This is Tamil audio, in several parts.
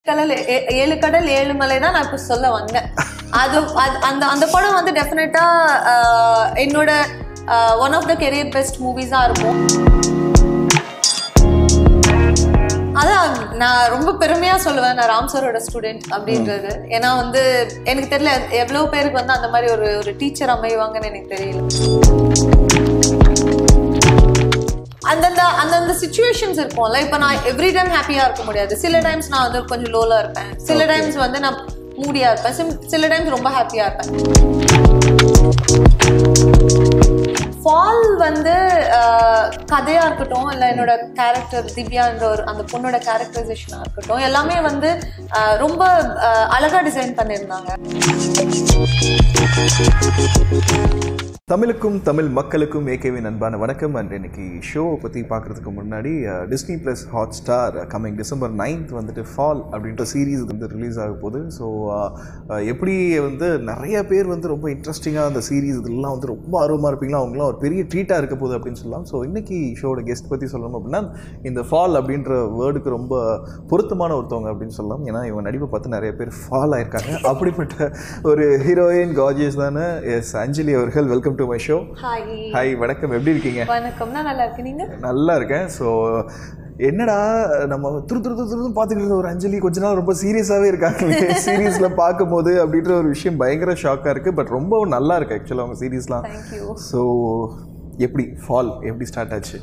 கடல் ஏ- ஏழு கடல் ஏழு மலை தான் நான் இப்ப சொல்ல வந்தேன் அது அது- அந்த அந்த படம் வந்து டெஃபினட்டா என்னோட one of the career best மூவிஸா இருக்கும் அதான் நான் ரொம்ப பெருமையா சொல்லுவேன் நான் ராம் சாரோட ஸ்டூடெண்ட் அப்படின்றது ஏன்னா வந்து எனக்கு தெரியல எவ்வளவு பேருக்கு வந்து அந்த மாதிரி ஒரு ஒரு டீச்சர் அமைவாங்கன்னு எனக்கு தெரியல அந்தந்த அந்தந்த சுச்சுவேஷன்ஸ் இருக்கும்ல இப்போ நான் எவ்ரி டைம் ஹாப்பியாக இருக்க முடியாது சில டைம்ஸ் நான் வந்து கொஞ்சம் லோலாக இருப்பேன் சில டைம்ஸ் வந்து நான் மூடியாக இருப்பேன் சிம் சில டைம்ஸ் ரொம்ப ஹாப்பியாக இருப்பேன் ஃபால் வந்து ஆஹ், கதையா இருக்கட்டும் இல்லை என்னோட கேரக்டர் திவ்யான்ற ஒரு அந்த பொண்ணோட கேரக்டரைசேஷனாக இருக்கட்டும் எல்லாமே வந்து ஆஹ், ரொம்ப ஆஹ், அழகா டிசைன் பண்ணியிருந்தாங்க தமிழுக்கும் தமிழ் மக்களுக்கும் ஏகேவின் அன்பான வணக்கம் அண்ட் இன்னைக்கு ஷோவை பற்றி பார்க்குறதுக்கு முன்னாடி Disney plus Hotstar coming December ninth வந்துட்டு ஃபால் அப்படின்ற சீரீஸ் வந்து ரிலீஸ் ஆக போகுது ஸோ எப்படி வந்து நிறைய பேர் வந்து ரொம்ப இன்ட்ரெஸ்டிங்காக அந்த சீரீஸ் இதெல்லாம் வந்து ரொம்ப ஆர்வமாக இருப்பீங்களா அவங்களாம் ஒரு பெரிய ட்ரீட்டாக இருக்க போகுது அப்படின்னு சொல்லலாம் ஸோ இன்னைக்கு ஷோட கெஸ்ட் பற்றி சொல்லணும் அப்படின்னா இந்த ஃபால் அப்படின்ற வேர்டுக்கு ரொம்ப பொருத்தமான ஒருத்தவங்க அப்படின்னு சொல்லலாம் ஏன்னா இவங்க நடிப்பை பார்த்து நிறைய பேர் ஃபால் ஆயிருக்காங்க அப்படிப்பட்ட ஒரு ஹீரோயின் காஜியஸ் தானே எஸ் அஞ்சலி அவர்கள் welcome to my show hi hi வணக்கம் எப்படி இருக்கீங்க வணக்கம் நான் நல்லா இருக்கு நீங்க நல்லா இருக்கேன் ஸோ என்னடா நம்ம துரு துரு துரு துருன்னு பார்த்துக்கிட்டு இருந்த ஒரு அஞ்சலி கொஞ்ச நாள் ரொம்ப சீரியஸாகவே இருக்காங்க சீரீஸில் பார்க்கும்போது அப்படின்ற ஒரு விஷயம் பயங்கர ஷாக்காக இருக்குது பட் ரொம்ப நல்லா இருக்கு ஆக்சுவலாக அவங்க சீரீஸ்லாம் தேங்க்யூ ஸோ எப்படி ஃபால் எப்படி ஸ்டார்ட் ஆச்சு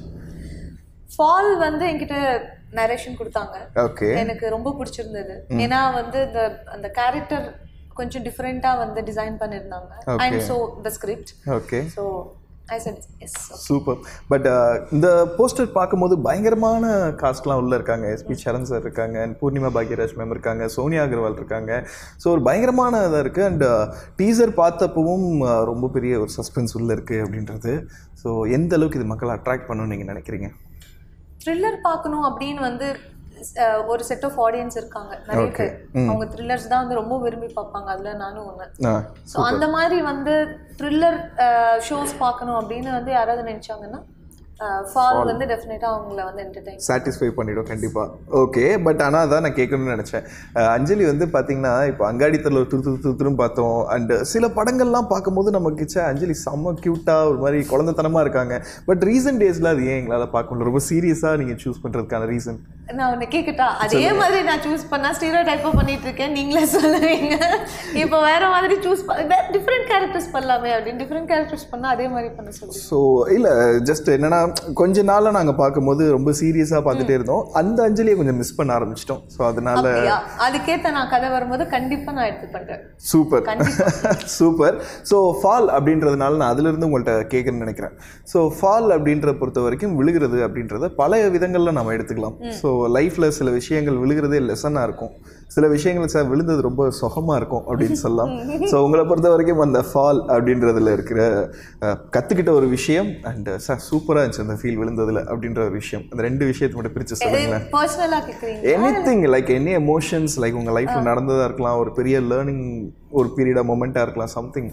ஃபால் வந்து என்கிட்ட நரேஷன் கொடுத்தாங்க ஓகே எனக்கு ரொம்ப பிடிச்சிருந்தது ஏன்னா வந்து இந்த அந்த கேரக்டர் கொஞ்சம் டிஃப்ரெண்டா வந்து டிசைன் பண்ணிருந்தாங்க Okay. And so the script okay so I said yes super but இந்த போஸ்டர் பார்க்கும்போது பயங்கரமான காஸ்ட்லாம் உள்ள இருக்காங்க எஸ்பி சரண் சார் இருக்காங்க and பூர்ணிமா பாக்யராஜ் மேம் இருக்காங்க சோனியா அகர்வால் இருக்காங்க ஸோ ஒரு பயங்கரமான இதாக இருக்குது அண்ட் டீசர் பார்த்தப்பவும் uh, ரொம்ப பெரிய ஒரு சஸ்பென்ஸ் உள்ள இருக்குது அப்படின்றது ஸோ எந்த அளவுக்கு இது மக்களை அட்ராக்ட் பண்ணணும்னு நீங்கள் நினைக்கிறீங்க த்ரில்லர் பார்க்கணும் அப்படின்னு வந்து அஹ், ஒரு செட் ஆஃப் ஆடியன்ஸ் இருக்காங்க நிறைய பேர் அவங்க த்ரில்லர்ஸ் தான் வந்து ரொம்ப விரும்பி பார்ப்பாங்க அதுல நானும் ஒன்று ஆ ஸோ அந்த மாதிரி வந்து த்ரில்லர் ஷோஸ் பார்க்கணும் அப்படின்னு வந்து யாராவது நினைச்சாங்கன்னா ஃபால் வந்து டெஃபினட்டாக அவங்கள வந்து என்டர்டைன் சாட்டிஸ்ஃபை பண்ணிடும் கண்டிப்பாக ஓகே பட் ஆனால் அதான் நான் கேட்கணும்னு நினச்சேன் அஹ் அஞ்சலி வந்து பார்த்தீங்கன்னா இப்போ அங்காடி தரல துரு துரு துரு துருன்னு பார்த்தோம் அண்ட் சில படங்கள்லாம் பார்க்கும்போது நமக்கு ச்சே, அஞ்சலி செம்ம க்யூட்டாக ஒரு மாதிரி குழந்தைத்தனமாக இருக்காங்க பட் ரீசன்ட் டேஸில் அது ஏன் எங்களால் பார்க்க முடியல ரொம்ப சீரியஸாக நீங்கள் சூஸ் பண்ணுறதுக்கான ரீசன் நான் உன்னை கேட்கட்டா அதே மாதிரி நான் சூஸ் பண்ணா ஸ்டீரோ டைப்பா பண்ணிட்டு இருக்கேன் நீங்களே சொல்லுவீங்க இப்போ வேற மாதிரி சூஸ் டிஃப்ரெண்ட் கேரக்டர்ஸ் பண்ணலாமே அப்படின்னு டிஃப்ரெண்ட் கேரக்டர்ஸ் பண்ணா அதே மாதிரி பண்ண சொல்லி ஸோ இல்லை ஜஸ்ட் என்னன்னா கொஞ்ச நாளாக நாங்கள் பார்க்கும்போது ரொம்ப சீரியஸாக பார்த்துட்டே இருந்தோம் அந்த அஞ்சலியை கொஞ்சம் மிஸ் பண்ண ஆரம்பிச்சிட்டோம் ஸோ அதனால அப்படியா அதுக்கேத்த நான் கதை வரும்போது கண்டிப்பா நான் எடுத்து பண்றேன் சூப்பர் சூப்பர் ஸோ ஃபால் அப்படின்றதுனால நான் அதிலிருந்து உங்கள்கிட்ட கேட்கணும்னு நினைக்கிறேன் ஸோ ஃபால் அப்படின்ற பொறுத்த வரைக்கும் விழுகிறது அப்படின்றத பல விதங்களில் நம்ம எடுத்துக்கலாம் ஸோ லைஃப்பில் சில விஷயங்கள் விழுகிறதே லெசனாக இருக்கும் சில விஷயங்கள் சார் விழுந்தது ரொம்ப சுகமாக இருக்கும் அப்படின்னு சொல்லலாம் ஸோ உங்களை பொறுத்த வரைக்கும் அந்த ஃபால் அப்படின்றதுல இருக்கிற அஹ், கத்துக்கிட்ட ஒரு விஷயம் அண்ட் சார் சூப்பராக இருந்துச்சு அந்த ஃபீல் விழுந்ததுல அப்படின்ற ஒரு விஷயம் அந்த ரெண்டு விஷயத்தை மட்டும் பிரித்து சொல்லுங்களேன் பர்சனலா கேக்குறீங்க anything like any emotions like உங்கள் லைஃப்பில் நடந்ததா இருக்கலாம் ஒரு பெரிய லேர்னிங் ஒரு பீரியடாக மொமெண்ட்டாக இருக்கலாம் something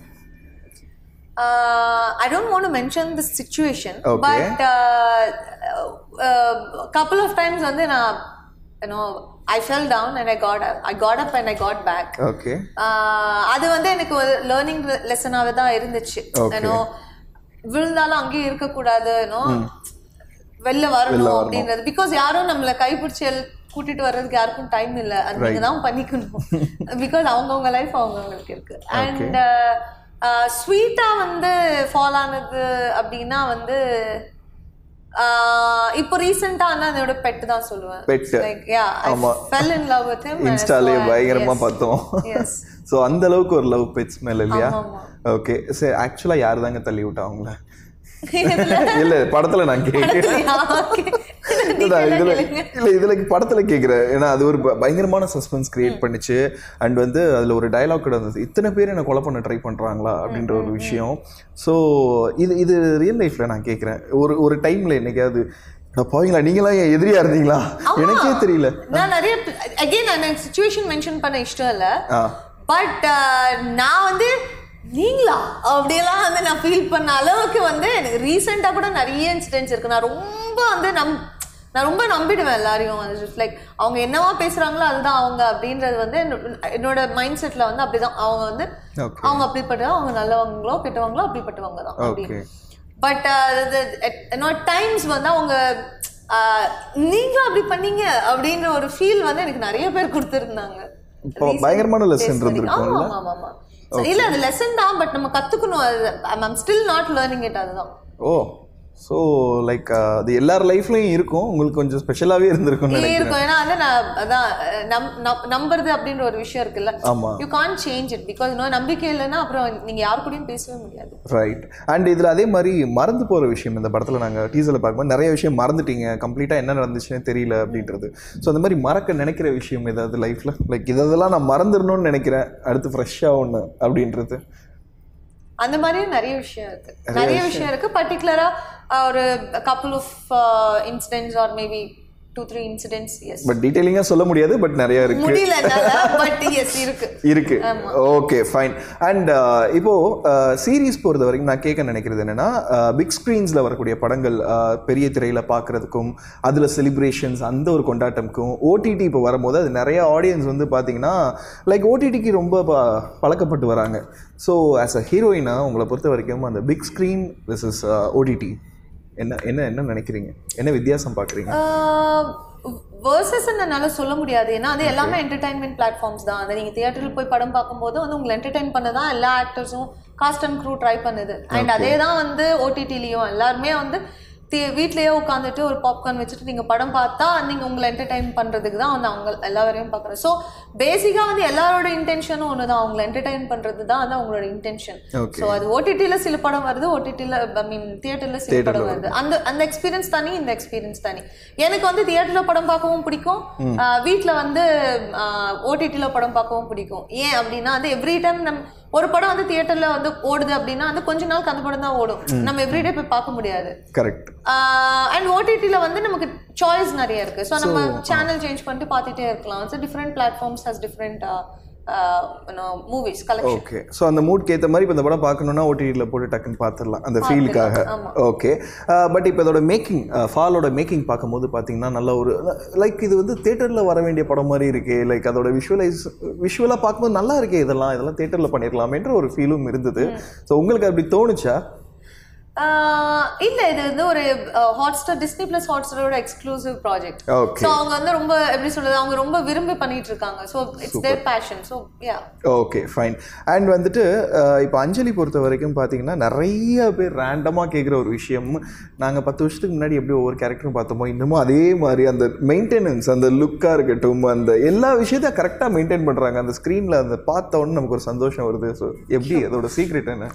uh, I don't want to mention the situation, Okay. but uh, uh, couple of times வந்து நான் you know I fell down and I got up. I got up and I got back. Okay Uh, அது வந்து எனக்கு ஒரு லேர்னிங் லெசனாவே தான் இருந்துச்சு Okay. ஏன்னோ விழுந்தாலும் அங்கேயே இருக்கக்கூடாது ஏன்னோ வெளில வரணும் அப்படின்றது பிகாஸ் யாரும் நம்மள கைப்பிடிச்சு எல்- கூட்டிட்டு வர்றதுக்கு யாருக்கும் டைம் இல்ல அது நீங்க தான் பண்ணிக்கணும் பிகாஸ் அவங்கவுங்க லைஃப் அவங்கவுங்களுக்கு இருக்கு அண்ட் ஸ்வீட்டா வந்து ஃபால் ஆனது அப்படின்னா வந்து ஆஹ் இப்போ ரீசெண்டா ஆனா அதோட பெட் தான் சொல்லுவேன் Pet. லைக் யா ஐ ஆமா. Fell in love with him இன்ஸ்டாலே பயங்கரமாக பார்த்தோம் Yes. ஸோ அந்த அளவுக்கு ஒரு லவ் பெட்ஸ் மேல இல்லையா ஆமா. ஓகே சரி ஆக்சுவலாக யார் தாங்க தள்ளி விட்டா அவங்கள இல்லை படத்தில் நான் கேட்குறேன் இல்ல இதுல இல்ல இதுல படத்துல கேக்குறேன் ஏன்னா அது ஒரு ப- பயங்கரமான சஸ்பென்ஸ் கிரியேட் பண்ணுச்சு அண்ட் வந்து அதுல ஒரு டயலாக் கூட இருந்தது இத்தனை பேர் என்ன கொலை பண்ண ட்ரை பண்றாங்களா அப்படின்ற ஒரு விஷயம் ஸோ இது இது ரியல் லைஃப்ல நான் கேக்குறேன் ஒரு ஒரு டைம்ல என்னைக்காவது "அட போவீங்களா நீங்களாம் என் எதிரியா இருந்தீங்களா எனக்கே தெரியல நான் நிறைய அகைன் நான் சுச்சுவேஷன் மென்ஷன் பண்ண இஷ்டம் இல்ல ஆ பட் நான் வந்து நீங்களா அப்படியெல்லாம் வந்து நான் ஃபீல் பண்ண அளவுக்கு வந்து எனக்கு ரீசெண்டாக கூட நிறைய இன்சிடென்ட்ஸ் இருக்கு நான் ரொம்ப வந்து நம் நான் ரொம்ப நம்பிடுவேன் எல்லாரையும் லைக் அவங்க என்னவா பேசுறாங்களோ அதுதான் அவங்க அப்படின்றது வந்து என்னோ- என்னோட மைண்ட் செட்ல வந்து அப்படிதான் அவங்க வந்து ஓகே அவங்க அப்படிப்பட்ட அவங்க நல்லவங்களோ கெட்டவங்களோ அப்படிப்பட்டவங்க தான் அப்படின்னு ஓகே பட் என்னோட டைம்ஸ் வந்து அவங்க ஆஹ், நீங்களும் அப்படி பண்ணீங்க அப்படின்ற ஒரு ஃபீல் வந்து எனக்கு நிறைய பேர் கொடுத்துருந்தாங்க இப்போ பயங்கரமான லெசன் இருந்திருக்கும்ல ஆமா ஆமா ஆமா இல்ல அது லெசன் தான் பட் நம்ம கத்துக்கணும் அது I'm still not learning it அதுதான் ஓ ஸோ லைக் அது எல்லார் லைஃப்லையும் இருக்கும் உங்களுக்கு கொஞ்சம் ஸ்பெஷலாகவே இருந்திருக்கும்னு இதே நினைக்கிறேன் இருக்கும் ஏன்னா வந்து நான் அதான் அஹ், நம் நம்- நம்புறது அப்படின்ற ஒரு விஷயம் இருக்குல்ல ஆமாம் you can change it because இன்னும் நம்பிக்கை இல்லைன்னா அப்புறம் நீங்க யார் கூடயும் பேசவே முடியாது ரைட் அண்ட் இதில் அதே மாதிரி மறந்து போகிற விஷயம் இந்த படத்தில் நாங்கள் டீசரில் பார்க்கும்போது நிறைய விஷயம் மறந்துட்டீங்க கம்ப்ளீட்டாக என்ன நடந்துச்சுன்னு தெரியல அப்படின்றது ஸோ அந்த மாதிரி மறக்க நினைக்கிற விஷயம் ஏதாவது லைஃப்பில் லைக் இதெல்லாம் நான் மறந்துடணும்னு நினைக்கிறேன் அடுத்து ஃப்ரெஷ்ஷாக ஒன்று அப்படின்றது அந்த மாதிரியும் நிறைய விஷயம் இருக்கு நிறைய விஷயம் இருக்கு பர்டிகுலரா ஒரு couple of incidents or maybe two three incidents yes but டீட்டெயிலிங்காக சொல்ல முடியாது பட் நிறைய இருக்கு முடியல பட் எஸ் இருக்கு இருக்கு ஓகே ஃபைன் அண்ட் இப்போ சீரீஸ் பொறுத்த வரைக்கும் நான் கேட்க நினைக்கிறது என்னன்னா பிக் ஸ்க்ரீன்ஸில் வரக்கூடிய படங்கள் uh, பெரிய திரையில் பார்க்கறதுக்கும் அதில் செலிப்ரேஷன்ஸ் அந்த ஒரு கொண்டாட்டம்க்கும் ஓடிடி இப்போ வரும்போது அது நிறைய ஆடியன்ஸ் வந்து பார்த்தீங்கன்னா லைக் ஓடிடிக்கு ரொம்ப ப- பழக்கப்பட்டு வராங்க ஸோ ஆஸ் அ ஹீரோயினா உங்களை பொறுத்த வரைக்கும் அந்த big screen this is OTT என்ன என்ன என்ன நினைக்கிறீங்க என்ன வித்தியாசம் பார்க்குறீங்க வேர்சஸ் என்னால சொல்ல முடியாது ஏன்னா அது எல்லாமே என்டர்டைன்மெண்ட் பிளாட்ஃபார்ம்ஸ் தான் அதை நீங்க தியேட்டரில் போய் படம் பார்க்கும்போது வந்து உங்களை என்டர்டைன் பண்ண தான் எல்லா ஆக்டர்ஸும் காஸ்ட் அண்ட் க்ரூ ட்ரை பண்ணுது அண்ட் அதே தான் வந்து ஓடிடிலையும் எல்லாருமே வந்து தி- வீட்லயே உட்காந்துட்டு ஒரு பாப்கார்ன் வச்சுட்டு நீங்க படம் பார்த்தா நீங்க உங்களை என்டர்டைன் பண்றதுக்கு தான் வந்து அவங்க எல்லா வரையும் பார்க்குறேன் ஸோ பேசிக்கா வந்து எல்லாரோட இன்டென்ஷனும் ஒன்று தான் அவங்களை என்டர்டைன் பண்றது தான் வந்து அவங்களோட இன்டென்ஷன் Okay. ஸோ அது ஓடிடியில் சில படம் வருது ஓடிடியில் ஐ மீன் தியேட்டரில் சில படம் வருது அந்த அந்த எக்ஸ்பீரியன்ஸ் தனி இந்த எக்ஸ்பீரியன்ஸ் தனி எனக்கு வந்து தியேட்டரில் படம் பார்க்கவும் பிடிக்கும் வீட்டில் வந்து ஓடிடியில் படம் பார்க்கவும் பிடிக்கும் ஏன் அப்படின்னா வந்து எவ்ரி டைம் நம் ஒரு படம் வந்து தியேட்டரில் வந்து ஓடுது அப்படின்னா வந்து கொஞ்ச நாளுக்கு அந்த படம் தான் ஓடும் நம்ம எவ்ரிடே போய் பார்க்க முடியாது கரெக்ட் அண்ட் ஓடிடியில் வந்து நமக்கு சாய்ஸ் நிறைய இருக்கு ஸோ நம்ம சேனல் சேஞ்ச் பண்ணிட்டு பார்த்துட்டே இருக்கலாம் it's different platforms has different movies collection okay so அந்த மூட்க்கு ஏற்ற மாதிரி இப்போ இந்த படம் பார்க்கணுன்னா ஓடிடியில் போட்டு டக்குன்னு பார்த்துடலாம் அந்த ஃபீலுக்காக ஆமா. ஓகே பட் இப்போ இதோட மேக்கிங் ஃபாலோட மேக்கிங் பார்க்கும்போது பார்த்தீங்கன்னா நல்ல ஒரு லைக் இது வந்து தேட்டரில் வர வேண்டிய படம் மாதிரி இருக்கே லைக் அதோட விஷுவலைஸ் விஷுவலாக பார்க்கும்போது நல்லா இருக்கே இதெல்லாம் இதெல்லாம் தேட்டரில் பண்ணிடலாமேன்ற ஒரு ஃபீலும் இருந்தது ஸோ உங்களுக்கு அப்படி தோணுச்சா ஆஹ் இல்ல இது வந்து ஒரு ஹாட்ஸ்டார் டிஸ்னி பிளஸ் ஹாட்ஸ்டாரோட எக்ஸ்க்ளூசிவ் ப்ராஜெக்ட் ஓகே ஸோ அவங்க வந்து ரொம்ப எப்படி சொல்றது அவங்க ரொம்ப விரும்பி பண்ணிட்டு இருக்காங்க so it's their passion so yeah okay fine and வந்துட்டு அஹ், இப்போ அஞ்சலி பொறுத்த வரைக்கும் பார்த்தீங்கன்னா நிறைய பேர் ரேண்டமாக கேட்குற ஒரு விஷயம் நாங்கள் பத்து வருஷத்துக்கு முன்னாடி எப்படி ஒவ்வொரு கேரக்டரும் பார்த்தோமோ இன்னமும் அதே மாதிரி அந்த மெயின்டெனன்ஸ் அந்த லுக்காக இருக்கட்டும் அந்த எல்லா விஷயத்தையும் கரெக்டாக மெயின்டைன் பண்ணுறாங்க அந்த ஸ்க்ரீனில் அந்த பார்த்த உடனே நமக்கு ஒரு சந்தோஷம் வருது ஸோ எப்படி அதோட சீக்ரெட் என்ன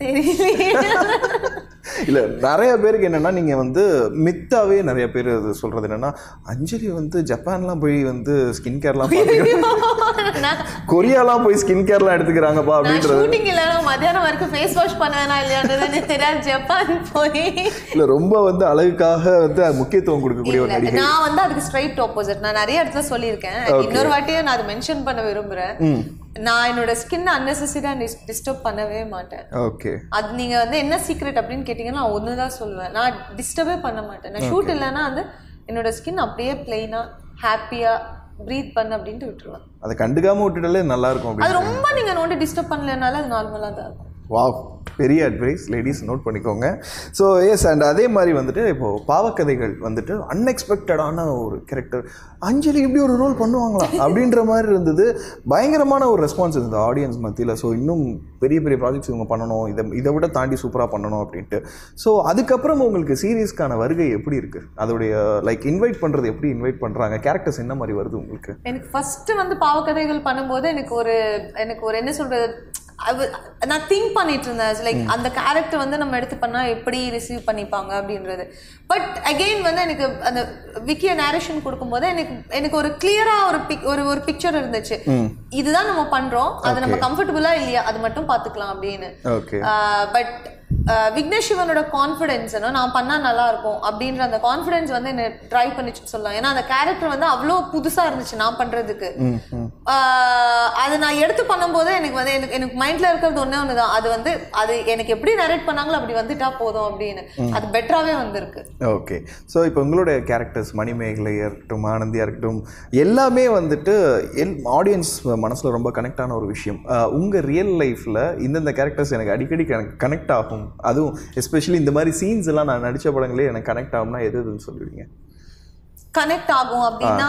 இல்லை நிறைய பேருக்கு என்னன்னா நீங்கள் வந்து மித்தாவே நிறைய பேர் அது சொல்கிறது என்னன்னா அஞ்சலி வந்து ஜப்பான்லாம் போய் வந்து ஸ்கின் கேர்லாம் பார்த்துக்கிறாங்க கொரியாலாம் போய் ஸ்கின் கேர்லாம் எடுத்துக்கிறாங்கப்பா நான் அப்படின்றது ஷூட்டிங் இல்லைனா மத்தியானம் வரைக்கும் ஃபேஸ் வாஷ் பண்ணுவேனா இல்லையான்றது எனக்கு தெரியாது ஜப்பான் போய் இல்ல ரொம்ப வந்து அழகுக்காக வந்து முக்கியத்துவம் கொடுக்கக்கூடிய ஒரு இல்ல, நடிகை நான் வந்து அதுக்கு ஸ்ட்ரைட் ஆப்போசிட் நான் நிறைய இடத்துல சொல்லியிருக்கேன் இன்னொரு வாட்டியும் நான் அதை மென்ஷன் பண்ண விரும்புறேன் நான் என்னோட ஸ்கின் அன்னெசரியாக டிஸ்டர்ப் பண்ணவே மாட்டேன் ஓகே அது நீங்க வந்து என்ன சீக்ரெட் அப்படின்னு கேட்டீங்கன்னா நான் ஒன்று தான் சொல்லுவேன் நான் டிஸ்டர்பே பண்ண மாட்டேன் நான் ஷூட் இல்லைன்னா வந்து என்னோட ஸ்கின் அப்படியே பிளெயினா ஹாப்பியா ப்ரீத் பண்ண அப்படின்ட்டு விட்டுருவேன் அதை கண்டுக்காம விட்டுட்டாலே நல்லா இருக்கும் அது அப்படின்னு ரொம்ப நீங்க நோண்டி டிஸ்டர்ப் பண்ணலனால அது நார்மலாக தான் இருக்கும் வாவ் பெரிய அட்வைஸ் லேடிஸ் நோட் பண்ணிக்கோங்க ஸோ எஸ் அண்ட் அதே மாதிரி வந்துட்டு இப்போது பாவக்கதைகள் வந்துட்டு அன்எக்ஸ்பெக்டடான ஒரு கேரக்டர் அஞ்சலி இப்படி ஒரு ரோல் பண்ணுவாங்களா அப்படின்ற மாதிரி இருந்தது பயங்கரமான ஒரு ரெஸ்பான்ஸ் இருந்தது ஆடியன்ஸ் மத்தியில் ஸோ இன்னும் பெரிய பெரிய ப்ராஜெக்ட்ஸ் இவங்க பண்ணணும் இதை இதை விட தாண்டி சூப்பராக பண்ணணும் அப்படின்ட்டு ஸோ அதுக்கப்புறம் உங்களுக்கு சீரீஸ்க்கான வருகை எப்படி இருக்குது அதோடைய லைக் இன்வைட் பண்ணுறது எப்படி இன்வைட் பண்ணுறாங்க கேரக்டர்ஸ் என்ன மாதிரி வருது உங்களுக்கு எனக்கு ஃபர்ஸ்ட் வந்து பாவக்கதைகள் பண்ணும்போது எனக்கு ஒரு எனக்கு ஒரு என்ன சொல்றது அது- நான் திங்க் பண்ணிட்டு இருந்தேன் லைக் அந்த கேரக்டர் வந்து நம்ம எடுத்து பண்ணா எப்படி ரிசீவ் பண்ணிப்பாங்க அப்படின்றது பட் அகெயின் வந்து எனக்கு அந்த விக்கிய நேரேஷன் கொடுக்கும்போது எனக்கு எனக்கு ஒரு கிளியரா ஒரு pic- ஒரு ஒரு பிக்சர் இருந்துச்சு இதுதான் நம்ம பண்றோம் அது நம்ம கம்ஃபர்டபுளா இல்லையா அது மட்டும் பாத்துக்கலாம் அப்படின்னு ஓகே பட் அஹ், விக்னேஷ் சிவனோட கான்ஃபிடென்ஸ் நான் பண்ணா நல்லா இருக்கும் அப்படின்ற அந்த கான்ஃபிடென்ஸ் வந்து என்ன ட்ரை பண்ணிச்சுன்னு சொல்லலாம் ஏன்னா அந்த கேரக்டர் வந்து அவ்வளோ புதுசா இருந்துச்சு நான் பண்றதுக்கு ம் ம் ஆஹ் அது நான் எடுத்து பண்ணும்போது எனக்கு வந்து எனக்கு எனக்கு மைண்ட்ல இருக்கிறது ஒண்ணே ஒன்று தான் அது வந்து அது எனக்கு எப்படி நரேட் பண்ணாங்களோ அப்படி வந்துட்டா போதும் அப்படின்னு அது பெட்டராகவே வந்திருக்கு ஓகே ஸோ இப்போ உங்களுடைய கேரக்டர்ஸ் மணிமேகலையாக இருக்கட்டும் ஆனந்தியாக இருக்கட்டும் எல்லாமே வந்துட்டு எல் ஆடியன்ஸ் மனசில் ரொம்ப கனெக்ட் ஆன ஒரு விஷயம் உங்கள் ரியல் லைஃப்பில் இந்தந்த கேரக்டர்ஸ் எனக்கு அடிக்கடி கனெக்ட் ஆகும் அதுவும் எஸ்பெஷலி இந்த மாதிரி சீன்ஸ் எல்லாம் நான் நடித்த படங்களே எனக்கு கனெக்ட் ஆகும்னா எது எதுன்னு சொல்லுவீங்க கனெக்ட் ஆகும் அப்படின்னா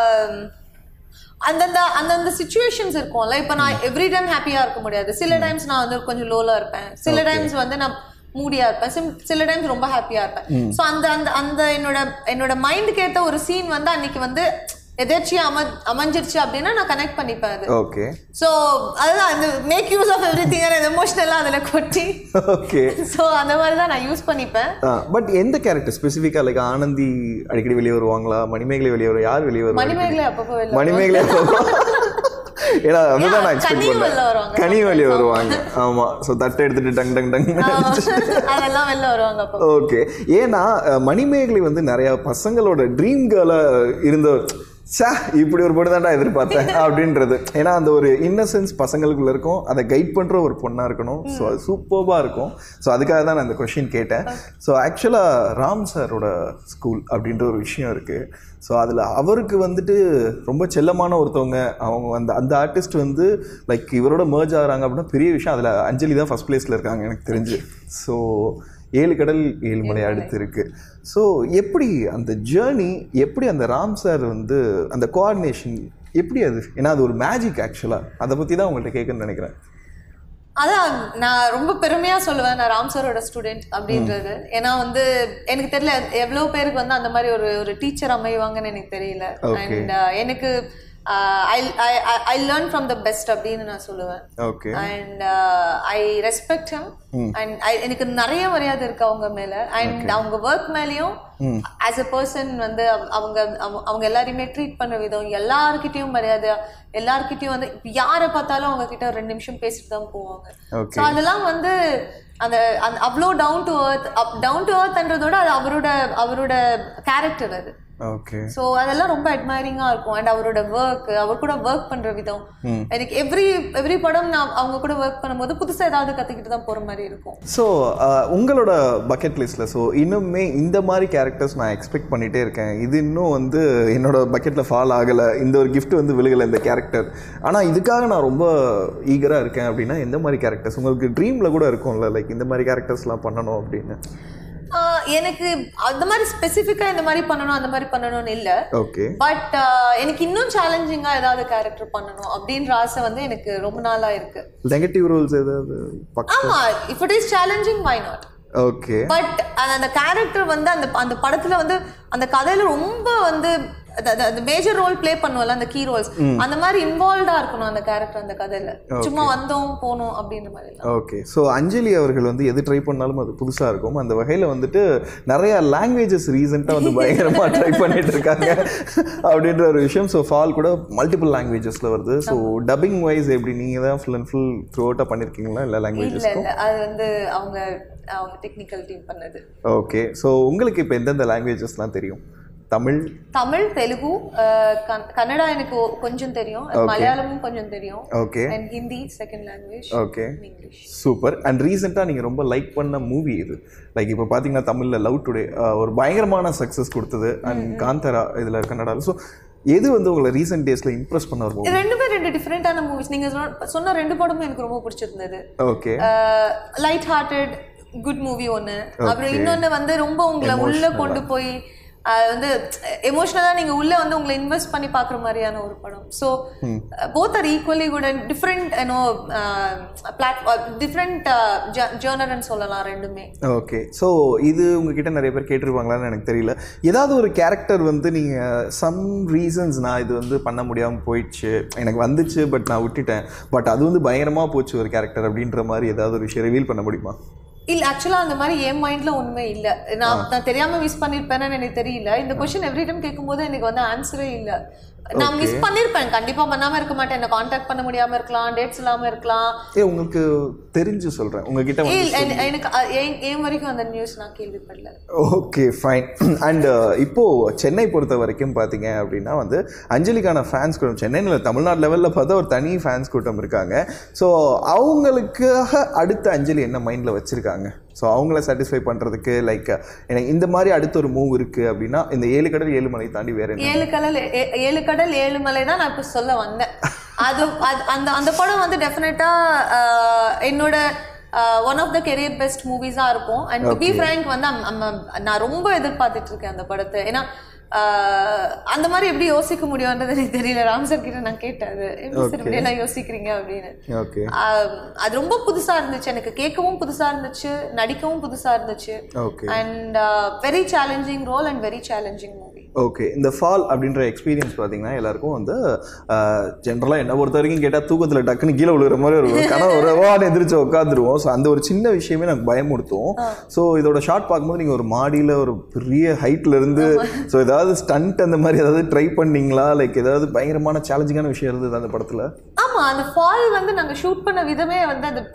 அந்தந்த அந்தந்த சுச்சுவேஷன்ஸ் இருக்கும்ல இப்போ நான் எவ்ரி டைம் ஹாப்பியா இருக்க முடியாது சில டைம்ஸ் நான் வந்து கொஞ்சம் லோல இருப்பேன் சில டைம்ஸ் வந்து நான் மூடியா இருப்பேன் சிம்- சில டைம்ஸ் ரொம்ப ஹாப்பியா இருப்பேன் ஸோ அந்த அந்த அந்த என்னோட என்னோட மைண்டுக்கு ஏத்த ஒரு சீன் வந்து அன்னைக்கு வந்து எதேர்ச்சியா அம அமைஞ்சிருச்சு அப்படின்னா நான் கனெக்ட் பண்ணிப்பேன் அது ஓகே ஸோ அதுதான் இந்த make use of everything எமோஷனலாக அதில் கொட்டி ஓகே ஸோ அந்த மாதிரி தான் நான் யூஸ் பண்ணிப்பேன் பட் எந்த கேரக்டர் ஸ்பெசிஃபிக்காக லைக் ஆனந்தி அடிக்கடி வெளியே வருவாங்களா மணிமேகலை வெளியே வரும் யார் வெளியே வருவாங்க மணிமேகலை அப்பப்போ வெளில மணிமேகலை ஏன்னா அதுதான் நான் எக்ஸ்பெக்ட் கனியும் பண்ணேன் வெளில வருவாங்க கனி வெளியே வருவாங்க ஆமா ஸோ தட்டை எடுத்துட்டு டங் டங் டங் அதெல்லாம் வெளில வருவாங்க அப்போ ஓகே ஏன்னா அஹ், மணிமேகலை வந்து நிறைய பசங்களோட ட்ரீம் கேர்ளாக இருந்த சா இப்படி ஒரு பொண்ணு தான்டா எதிர்பார்த்தேன் அப்படின்றது ஏன்னா அந்த ஒரு இன்னசென்ஸ் பசங்களுக்குள்ள இருக்கும் அதை கைட் பண்ணுற ஒரு பொண்ணாக இருக்கணும் ஸோ அது சூப்பர்பாக இருக்கும் ஸோ அதுக்காக தான் நான் அந்த கொஷின் கேட்டேன் ஸோ ஆக்சுவலாக ராம் சாரோட ஸ்கூல் அப்படின்ற ஒரு விஷயம் இருக்குது ஸோ அதில் அவருக்கு வந்துட்டு ரொம்ப செல்லமான ஒருத்தவங்க அவங்க அந்த அந்த ஆர்டிஸ்ட் வந்து லைக் இவரோட merge ஆகுறாங்க அப்படின்னா பெரிய விஷயம் அதில் அஞ்சலி தான் ஃபஸ்ட் பிளேஸில் இருக்காங்க எனக்கு தெரிஞ்சு ஸோ ஏழு கடல் ஏழு மலை அடுத்து இருக்கு ஸோ எப்படி அந்த ஜேர்னி எப்படி அந்த ராம் சார் வந்து அந்த கோஆர்டினேஷன் எப்படி அது ஏன்னா அது ஒரு மேஜிக் ஆக்சுவலாக அதை பற்றி தான் உங்கள்கிட்ட கேட்கணும்னு நினைக்கிறேன் அதான் நான் ரொம்ப பெருமையா சொல்லுவேன் நான் ராம் சாரோட ஸ்டூடெண்ட் அப்படின்றது ஏன்னா வந்து எனக்கு தெரியல எவ்வளவு பேருக்கு வந்து அந்த மாதிரி ஒரு ஒரு டீச்சர் அமைவாங்கன்னு எனக்கு தெரியல Okay. அண்ட் எனக்கு I I learn from the best அப்படின்னு நான் சொல்லுவேன் okay and I respect hmm and எனக்கு நிறைய மரியாதை இருக்கு அவங்க மேல அண்ட் அவங்க ஒர்க் மேலேயும் ஆஸ் அ பர்சன் வந்து அவ- அவங்க அவங்க- அவங்க எல்லாரையுமே ட்ரீட் பண்ண விதம் எல்லார்கிட்டயும் மரியாதை எல்லார்கிட்டயும் வந்து யாரை பார்த்தாலும் அவங்க கிட்ட ஒரு ரெண்டு நிமிஷம் பேசிட்டு தான் போவாங்க ஓகே ஸோ அதெல்லாம் வந்து அந்த அந்த அவ்வளோ down to earth down to earthன்றதோட அது அவரோட அவரோட கேரக்டர் அது ஓகே ஸோ அதெல்லாம் ரொம்ப அட்மைரிங்காக இருக்கும் அண்ட் அவரோட ஒர்க் அவர் கூட ஒர்க் பண்ற விதம் எனக்கு எவ்ரி எவ்ரி படம் நான் அவங்க கூட ஒர்க் பண்ணும்போது புதுசா ஏதாவது கத்துக்கிட்டு தான் போற மாதிரி இருக்கும் ஸோ உங்களோட பக்கெட் லிஸ்ட்டில் ஸோ இன்னுமே இந்த மாதிரி கேரக்டர்ஸ் நான் எக்ஸ்பெக்ட் பண்ணிகிட்டே இருக்கேன் இது இன்னும் வந்து என்னோட பக்கெட்டில் ஃபால் ஆகலை இந்த ஒரு gift வந்து விழுகலை இந்த கேரக்டர் ஆனால் இதுக்காக நான் ரொம்ப ஈகராக இருக்கேன் அப்படின்னா எந்த மாதிரி கேரக்டர்ஸ் உங்களுக்கு ட்ரீமில் கூட இருக்கும்ல லைக் இந்த மாதிரி கேரக்டர்ஸ்லாம் பண்ணணும் அப்படின்னு ஆஹ் எனக்கு அந்த மாதிரி ஸ்பெசிஃபிக்கா இந்த மாதிரி பண்ணணும் அந்த மாதிரி பண்ணணும்னு இல்லை ஓகே பட் எனக்கு இன்னும் சேலஞ்சிங்கா ஏதாவது கேரக்டர் பண்ணணும் அப்படின்ற ஆசை வந்து எனக்கு ரொம்ப நாளா இருக்கு நெகட்டிவ் ரோல்ஸ் ஏதாவது பக்கம் ஆமா if it is challenging why not okay but அந்த கேரக்டர் வந்து அந்த அந்த படத்துல வந்து அந்த கதையில ரொம்ப வந்து அந்த மேஜர் ரோல் ப்ளே பண்ணுவல அந்த கீ ரோல்ஸ் அந்த மாதிரி இன்வால்வ்டா இருக்கணும் அந்த கேரக்டர் அந்த கதையில சும்மா வந்தோம் போனோம் அப்படின்ற மாதிரி இல்ல. ஓகே ஸோ அஞ்சலி அவர்கள் வந்து எது ட்ரை பண்ணாலும் அது புதுசாக இருக்கும் அந்த வகையில் வந்துட்டு நிறைய லாங்குவேஜஸ் ரீசெண்டாக வந்து பயங்கரமாக ட்ரை பண்ணிட்டு இருக்காங்க அப்படின்ற ஒரு விஷயம் ஸோ ஃபால் கூட மல்டிபிள் லாங்குவேஜஸில் வருது ஸோ டப்பிங் வைஸ் எப்படி நீங்கள் தான் ஃபுல் அண்ட் ஃபுல் த்ரூ அவுட்டாக பண்ணியிருக்கீங்களா இல்லை இல்ல லாங்குவேஜஸ் இல்ல அது வந்து அவங்க அவங்க டெக்னிக்கல் டீம் பண்ணது ஓகே ஸோ உங்களுக்கு இப்போ எந்தெந்த லாங்குவேஜஸ்லாம் தெரியும் தமிழ் தமிழ் தெலுங்கு அஹ், கன்- கன்னடா எனக்கு ஒ- கொஞ்சம் தெரியும் மலையாளமும் கொஞ்சம் தெரியும் okay and Hindi second language okay English super and ரீசெண்டாக நீங்கள் ரொம்ப லைக் பண்ண மூவி இது லைக் இப்போ பார்த்தீங்கன்னா தமிழில் லவ் டுடே ஒரு பயங்கரமான சக்ஸஸ் கொடுத்தது அண்ட் காந்தரா இதில் கன்னடாவில் ஸோ எது வந்து உங்களை ரீசெண்ட் டேஸில் இம்ப்ரெஸ் பண்ண ஒரு மூவி ரெண்டுமே ரெண்டு டிஃப்ரெண்டான மூவிஸ் நீங்க சொன்ன- சொன்ன ரெண்டு படமும் எனக்கு ரொம்ப பிடிச்சிருந்தது okay light hearted good movie ஒன்று அப்புறம் இன்னொன்று வந்து ரொம்ப உங்களை உள்ள கொண்டு போய் அஹ், வந்து எமோஷ்னலாக நீங்கள் உள்ள வந்து உங்களை இன்வெஸ்ட் பண்ணி பார்க்குற மாதிரியான ஒரு படம் so both are equally good and different you know plot different ஜேர்னர்னு சொல்லலாம் ரெண்டுமே ஓகே ஸோ இது உங்ககிட்ட நிறைய பேர் கேட்டிருப்பாங்களான்னு எனக்கு தெரியல ஏதாவது ஒரு கேரக்டர் வந்து நீங்கள் சம் ரீசன்ஸ் நான் இது வந்து பண்ண முடியாமல் போயிடுச்சு எனக்கு வந்துச்சு பட் நான் விட்டுட்டேன் பட் அது வந்து பயங்கரமாக போச்சு ஒரு கேரக்டர் அப்படின்ற மாதிரி ஏதாவது ஒரு விஷயம் ரிவீல் பண்ண முடியுமா இல்ல ஆக்சுவலா அந்த மாதிரி என் மைண்ட்ல ஒண்ணுமே இல்ல நான் நான் தெரியாம மிஸ் பண்ணிருப்பேன்னு எனக்கு தெரியல இந்த கொஸ்டின் எவ்ரி டைம் கேட்கும்போது எனக்கு வந்து ஆன்சரே இல்ல நான் மிஸ் பண்ணிருப்பேன் கண்டிப்பா பண்ணாம இருக்க மாட்டேன் என்ன காண்டாக்ட் பண்ண முடியாம இருக்கலாம் டேட்ஸ் இல்லாம இருக்கலாம் ஏ உங்களுக்கு தெரிஞ்சு சொல்கிறேன் உங்ககிட்ட வந்து ஏய், என்- எனக்கு அ- என் என் வரைக்கும் அந்த நியூஸ் நான் கேள்விப்படல ஓகே ஃபைன் அண்ட் இப்போ சென்னை பொறுத்த வரைக்கும் பார்த்தீங்க அப்படின்னா வந்து அஞ்சலிக்கான ஃபேன்ஸ் கூட்டம் சென்னையில் தமிழ்நாடு லெவலில் பார்த்தா ஒரு தனி ஃபேன்ஸ் கூட்டம் இருக்காங்க ஸோ அவங்களுக்காக அடுத்த அஞ்சலி என்ன மைண்டில் வச்சுருக்காங்க ஸோ அவங்கள சாட்டிஸ்ஃபை பண்ணுறதுக்கு லைக் எனக்கு இந்த மாதிரி அடுத்த ஒரு மூவ் இருக்குது அப்படின்னா இந்த ஏழு கடல் ஏழு மலை தாண்டி வேற என்ன ஏழு கடல் ஏ- ஏழு கடல் ஏழு மலை தான் நான் இப்போ சொல்ல வந்தேன் அது அது- அந்த அந்த படம் வந்து டெஃபினட்டா என்னோட one of the career best மூவிஸாக இருக்கும் அண்ட் டு பி ஃப்ரேங்க் வந்து I'm- I'm- நான் ரொம்ப எதிர்பார்த்துட்டு இருக்கேன் அந்த படத்தை ஏன்னா ஆஹ், அந்த மாதிரி எப்படி யோசிக்க முடியும்ன்றது எனக்கு தெரியல ராம் சார் கிட்ட நான் கேட்டேன் அது எப்படி சார் இப்படி எல்லாம் யோசிக்கிறீங்க அப்படின்னு ஓகே ஆஹ், அது ரொம்ப புதுசா இருந்துச்சு எனக்கு கேட்கவும் புதுசா இருந்துச்சு நடிக்கவும் புதுசா இருந்துச்சு okay and very challenging role and very challenging movie okay இந்த ஃபால் அப்படின்ற எக்ஸ்பீரியன்ஸ் பார்த்தீங்கன்னா எல்லாருக்கும் வந்து ஜென்ரலாக என்ன பொறுத்த வரைக்கும் கேட்டால் தூக்கத்தில் டக்குன்னு கீழே விழுகிற மாதிரி ஒரு கனவு ஒரு வான்னு எந்திரிச்சு உட்காந்துருவோம் ஸோ அந்த ஒரு சின்ன விஷயமே எனக்கு பயமுடுத்தும் ஸோ இதோட ஷார்ட் பார்க்கும்போது நீங்கள் ஒரு மாடியில் ஒரு பெரிய ஹைட்ல இருந்து ஸோ ஏதாவது ஸ்டண்ட் அந்த மாதிரி ஏதாவது ட்ரை பண்ணீங்களா லைக் ஏதாவது பயங்கரமான சேலஞ்சிங்கான விஷயம் இருந்தது அந்த படத்தில் ஆமா அந்த ஃபால் வந்து நாங்க ஷூட் பண்ண விதமே வந்து அந்த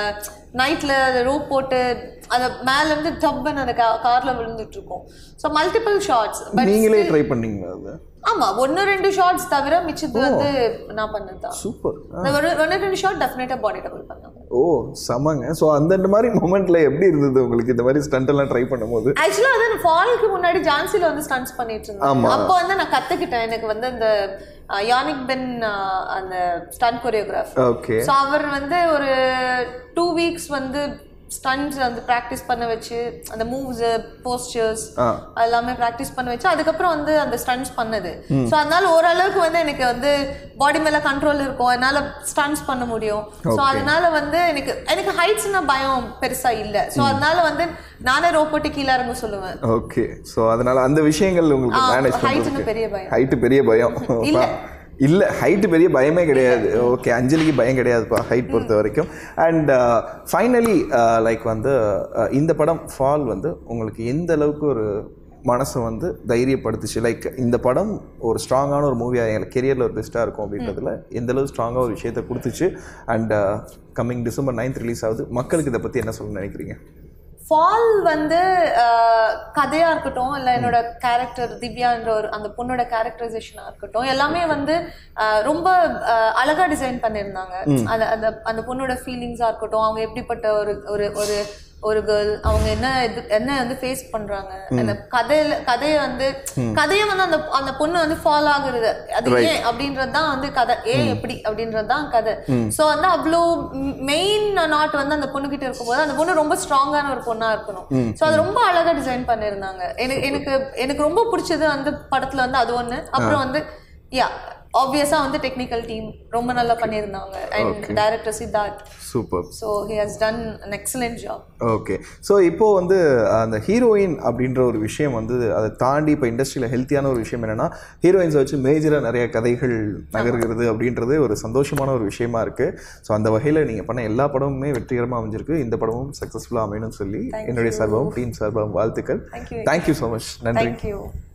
நைட்ல அந்த ரோப் போட்டு அந்த மேல இருந்து டப்புன்னு அந்த கார்ல விழுந்துட்டு இருக்கோம் ஸோ மல்டிபிள் ஷார்ட்ஸ் பட் நீங்களே ட்ரை பண்ணீங்களா அது ஆமா ஒன்னு ரெண்டு ஷார்ட்ஸ் தவிர மிச்சது வந்து நான் பண்ணதுதான் சூப்பர் அந்த ஒரு ஒன்னு ரெண்டு ஷார்ட் டெஃபினட்டா பாடி டபுள் பண்ணாங்க ஓ செமங்க ஸோ அந்தந்த மாதிரி மூமெண்ட்ல எப்படி இருந்தது உங்களுக்கு இந்த மாதிரி ஸ்டண்ட் எல்லாம் ட்ரை பண்ணும்போது ஆக்சுவலா அது ஃபாலுக்கு முன்னாடி ஜான்சில வந்து ஸ்டன்ஸ் பண்ணிட்டு இருந்தேன் ஆமா. அப்போ வந்து நான் கத்துக்கிட்டேன் எனக்கு வந்து அந்த யானிக் பென் அந்த ஸ்டன் கொரியோகிராஃப் ஓகே ஸோ அவர் வந்து ஒரு டூ வீக்ஸ் வந்து ஸ்டன்ஸ் வந்து ப்ராக்டிஸ் பண்ண வச்சு அந்த மூவ்ஸ் போஸ்டர்ஸ் ஆ எல்லாமே ப்ராக்டிஸ் பண்ண வச்சு அதுக்கப்புறம் வந்து அந்த ஸ்டன்ஸ் பண்ணது ஸோ அதனால ஓரளவுக்கு வந்து எனக்கு வந்து பாடி மேல கண்ட்ரோல் இருக்கும் அதனால ஸ்டன்ஸ் பண்ண முடியும் ஸோ அதனால வந்து எனக்கு எனக்கு ஹைட்ஸ்னா பயம் பெருசா இல்லை ஸோ அதனால வந்து நானே ரோபோட்டு கீழே இறங்க சொல்லுவேன் ஓகே ஸோ அதனால அந்த விஷயங்கள் உங்களுக்கு மேனேஜ் ஹைட்னு பண்ணுறதுக்கு பெரிய பயம் ஹைட்டு பெரிய பயம் இல்ல. இல்லை ஹைட்டு பெரிய பயமே கிடையாது ஓகே அஞ்சலிக்கு பயம் கிடையாதுப்பா ஹைட் பொறுத்த வரைக்கும் அண்ட் ஃபைனலி லைக் வந்து uh, இந்த படம் ஃபால் வந்து உங்களுக்கு எந்த அளவுக்கு ஒரு மனசை வந்து தைரியப்படுத்துச்சு லைக் இந்த படம் ஒரு ஸ்ட்ராங்கான ஒரு மூவியாக எங்கள் கெரியரில் ஒரு பெஸ்ட்டாக இருக்கும் அப்படின்றதுல எந்த அளவு ஸ்ட்ராங்காக ஒரு விஷயத்தை கொடுத்துச்சு and coming December ninth release ஆகுது மக்களுக்கு இதை பற்றி என்ன சொல்ல நினைக்கிறீங்க ஃபால் வந்து அஹ், கதையா இருக்கட்டும் இல்லை என்னோட கேரக்டர் திவ்யான்ற ஒரு அந்த பொண்ணோட கேரக்டரைசேஷனா இருக்கட்டும் எல்லாமே வந்து அஹ், ரொம்ப அஹ், அழகா டிசைன் பண்ணியிருந்தாங்க அந்த அந்த அந்த பொண்ணோட ஃபீலிங்ஸா இருக்கட்டும் அவங்க எப்படிப்பட்ட ஒரு ஒரு ஒரு ஒரு கேர்ள் அவங்க என்ன இது என்ன வந்து ஃபேஸ் பண்றாங்க அந்த கதையில கதையை வந்து கதையை வந்து அந்த அந்த பொண்ணு வந்து ஃபாலோ ஆகுறது அது ஏன் அப்படின்றது தான் வந்து கதை ஏன் எப்படி அப்படின்றது தான் கதை ஸோ வந்து அவ்வளோ மெயின் நாட் வந்து அந்த பொண்ணு கிட்ட இருக்கும்போது அந்த பொண்ணு ரொம்ப ஸ்ட்ராங்கான ஒரு பொண்ணா இருக்கணும் ஸோ அது ரொம்ப அழகா டிசைன் பண்ணியிருந்தாங்க எனக்கு எனக்கு எனக்கு ரொம்ப பிடிச்சது அந்த படத்துல வந்து அது ஒண்ணு அப்புறம் வந்து யா ஆப்வியஸா வந்து டெக்னிக்கல் டீம் ரொம்ப நல்லா பண்ணியிருந்தாங்க and director Siddharth super so he has done an excellent job okay so இப்போ வந்து அந்த ஹீரோயின் அப்படின்ற ஒரு விஷயம் வந்து அதை தாண்டி இப்போ இண்டஸ்ட்ரியில் ஹெல்த்தியான ஒரு விஷயம் என்னன்னா ஹீரோயின்ஸை வச்சு மேஜராக நிறைய கதைகள் நகர்கிறது அப்படின்றது ஒரு சந்தோஷமான ஒரு விஷயமா இருக்கு ஸோ அந்த வகையில் நீங்கள் பண்ண எல்லா படமுமே வெற்றிகரமாக அமைஞ்சிருக்கு இந்த படமும் சக்ஸஸ்ஃபுல்லாக அமையணும்னு சொல்லி என்னுடைய சார்பாகவும் டீம் சார்பாகவும் வாழ்த்துக்கள் Thank you. Thank you so much நன்றி தேங்க்யூ